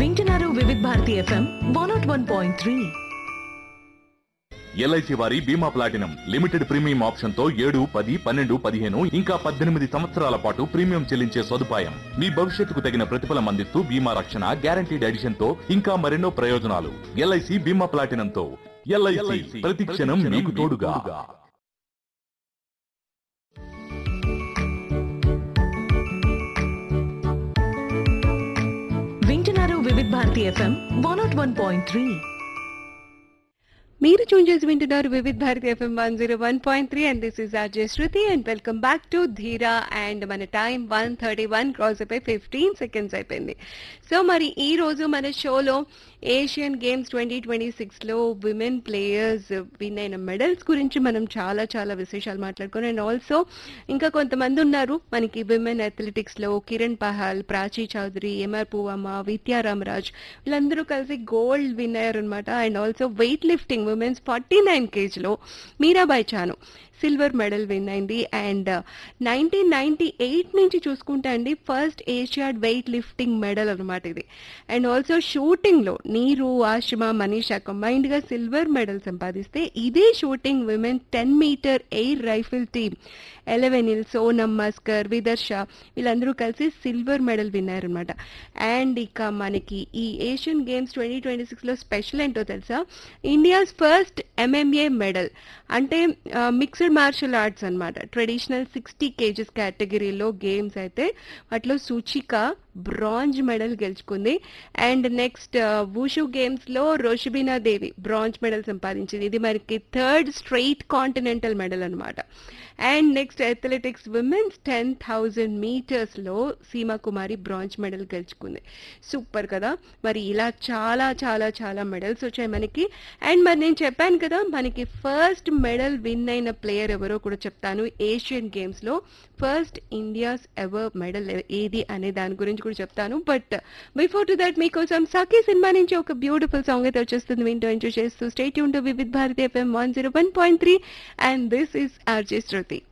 వింటున్నారు Vividh Bharati FM one nought one point three LIC వారి బీమా ప్లాటినం లిమిటెడ్ ప్రీమియం ఆప్షన్ తో ఏడు పది పన్నెండు పదిహేను ఇంకా పద్దెనిమిది సంవత్సరాల పాటు ప్రీమియం చెల్లించే సదుపాయం మీ భవిష్యత్తుకు తగిన ప్రతిఫలం అందిస్తూ బీమా రక్షణ గ్యారంటీడ్ ఎడిషన్ తో ఇంకా మరెన్నో ప్రయోజనాలు ఎల్ఐసి బీమా ప్లాటినం తో ఎల్ఐసి ప్రతి క్షణం మీకు తోడుగా వింటున్నారు Vividh Bharati FM one nought one point three మీరు చూన్ చేసి వింటున్నారు Vividh Bharati FM one zero one point three and this is RJ Shruti and welcome back to Dheera and మన time one thirty one cross అయిపోయి ఫిఫ్టీన్ సెకండ్స్ అయిపోయింది సో మరి ఈ రోజు మన షోలో ఏషియన్ గేమ్స్ ట్వంటీ ట్వంటీ సిక్స్లో విమెన్ ప్లేయర్స్ విన్ అయిన మెడల్స్ గురించి మనం చాలా చాలా విశేషాలు మాట్లాడుకున్నాం అండ్ ఆల్సో ఇంకా కొంతమంది ఉన్నారు మనకి విమెన్ అథ్లెటిక్స్లో కిరణ్ పహాల్ ప్రాచీ చౌదరి ఎంఆర్ పువమ్మ విద్యారామరాజ్ వీళ్ళందరూ కలిసి గోల్డ్ విన్ అయ్యారు అనమాట and also weight lifting women's forty nine కేజీలో Mirabai Chanu silver medal win అయింది అండ్ నైన్టీన్ నైన్టీ ఎయిట్ నుంచి చూసుకుంటే అండి ఫస్ట్ ఏషియాడ్ వెయిట్ లిఫ్టింగ్ మెడల్ అనమాట ఇది అండ్ ఆల్సో షూటింగ్లో నీరు ఆషిమా మనీషా కంబైన్డ్గా సిల్వర్ మెడల్ సంపాదిస్తే ఇదే shooting women ten metre air rifle team ఎలెవెనిల్ Sonam మస్కర్ విదర్శ వీళ్ళందరూ కలిసి సిల్వర్ మెడల్ విన్నారు అనమాట అండ్ ఇక మనకి ఈ ఏషియన్ గేమ్స్ ట్వంటీ ట్వంటీ సిక్స్లో స్పెషల్ ఏంటో తెలుసా ఇండియాస్ ఫస్ట్ ఎంఎంఏ మెడల్ అంటే మిక్స్డ్ మార్షల్ ఆర్ట్స్ అన్నమాట ట్రెడిషనల్ సిక్స్టీ కేజెస్ కేటగిరీలో గేమ్స్ అయితే వాటిలో సూచిక బ్రాంజ్ మెడల్ గెలుచుకుంది అండ్ నెక్స్ట్ వూషు గేమ్స్లో రోషిబినా దేవి బ్రాంజ్ మెడల్ సంపాదించింది ఇది మనకి థర్డ్ స్ట్రెయిట్ కాంటినెంటల్ మెడల్ అనమాట and next athletics women's ten thousand మీటర్స్లో సీమా కుమారి బ్రాంజ్ మెడల్ గెలుచుకుంది సూపర్ కదా మరి ఇలా చాలా చాలా చాలా మెడల్స్ వచ్చాయి మనకి అండ్ మరి నేను చెప్పాను కదా మనకి ఫస్ట్ మెడల్ విన్ అయిన ప్లేయర్ ఎవరో కూడా చెప్తాను ఏషియన్ గేమ్స్లో ఫస్ట్ ఇండియాస్ ఎవర్ మెడల్ ఏది అనే దాని గురించి కూడా చెప్తాను బట్ బిఫోర్ టు దట్ మీకోసం సఖీ సినిమా నుంచి ఒక బ్యూటిఫుల్ సాంగ్ అయితే వచ్చేస్తుంది వింటూ ఎంజాయ్ చేస్తూ స్టేట్ యూన్ to Vividh Bharati FM one zero one point three and this is RJ Shruti